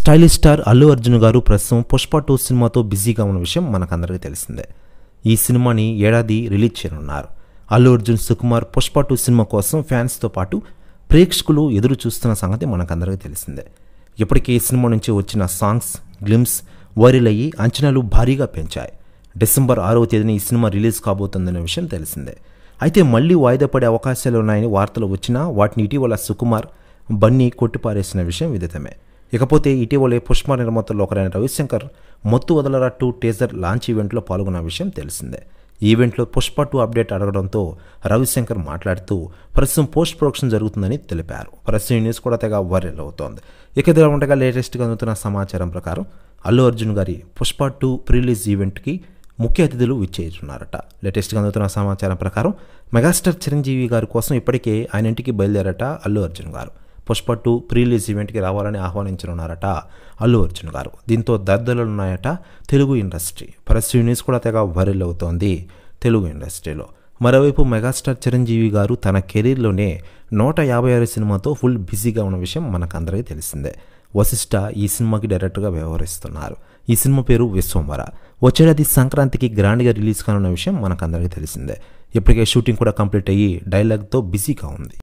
stylish star Allu Arjun గారు ప్రస్తుతం Pushpa two సినిమాతో బిజీగా ఉన్న విషయం మనకందరికీ తెలిసిందే ఈ సినిమాని ఏడాది రిలీజ్ చేయనున్నారు అల్లు అర్జున్ సుకుమార్ పుష్ప టూ సినిమా కోసం ఫ్యాన్స్తో పాటు ప్రేక్షకులు ఎదురు చూస్తున్న సంగతి మనకందరికీ తెలిసిందే ఇప్పటికే ఈ సినిమా నుంచి వచ్చిన సాంగ్స్ గ్లిమ్స్ వైరల్ అయ్యి అంచనాలు భారీగా పెంచాయి డిసెంబర్ ఆరవ తేదీన ఈ సినిమా రిలీజ్ కాబోతుందనే విషయం తెలిసిందే అయితే మళ్ళీ వాయిదా పడే అవకాశాలు ఉన్నాయని వార్తలు వచ్చినా వాటిని ఇటీవల సుకుమార్ బన్నీ కొట్టిపారేసిన విషయం విదితమే ఇకపోతే ఇటీవలే పుష్ప నిర్మాతల్లో ఒకరైన రవిశంకర్ మొత్తు వదలరా టూ టేజర్ లాంచ్ ఈవెంట్లో పాల్గొన్న విషయం తెలిసిందే ఈ ఈవెంట్లో పుష్ప టూ అప్డేట్ అడగడంతో రవిశంకర్ మాట్లాడుతూ ప్రస్తుతం పోస్ట్ ప్రొడక్షన్ జరుగుతుందని తెలిపారు ప్రస్తుతం ఈ న్యూస్ కూడా తెగ వైరల్ అవుతోంది ఇక ఇదిలా ఉండగా లేటెస్ట్గా అందుతున్న సమాచారం ప్రకారం అల్లు అర్జున్ గారి పుష్ప టూ ప్రిలీజ్ ఈవెంట్కి ముఖ్య అతిథులు విచ్చేస్తున్నారట లేటెస్ట్గా అందుతున్న సమాచారం ప్రకారం మెగాస్టార్ చిరంజీవి గారి కోసం ఇప్పటికే ఆయన ఇంటికి బయలుదేరట అల్లు అర్జున్ గారు పుష్ప టూ ప్రీలీజ్ ఈవెంట్కి రావాలని ఆహ్వానించనున్నారట అల్లు అర్జున్ గారు దీంతో దద్దలున్నాయట తెలుగు ఇండస్ట్రీ ప్రస్తుత న్యూస్ కూడా తెగ వైరల్ అవుతోంది తెలుగు ఇండస్ట్రీలో మరోవైపు మెగాస్టార్ చిరంజీవి గారు తన కెరీర్లోనే నూట యాభై ఆరు సినిమాతో ఫుల్ బిజీగా ఉన్న విషయం మనకందరికీ తెలిసిందే వశిష్ఠ ఈ సినిమాకి డైరెక్టర్గా వ్యవహరిస్తున్నారు ఈ సినిమా పేరు విశ్వంవర వచ్చేది సంక్రాంతికి గ్రాండ్గా రిలీజ్ కానున్న విషయం మనకందరికీ తెలిసిందే ఇప్పటికే షూటింగ్ కూడా కంప్లీట్ అయ్యి డైలాగ్తో బిజీగా ఉంది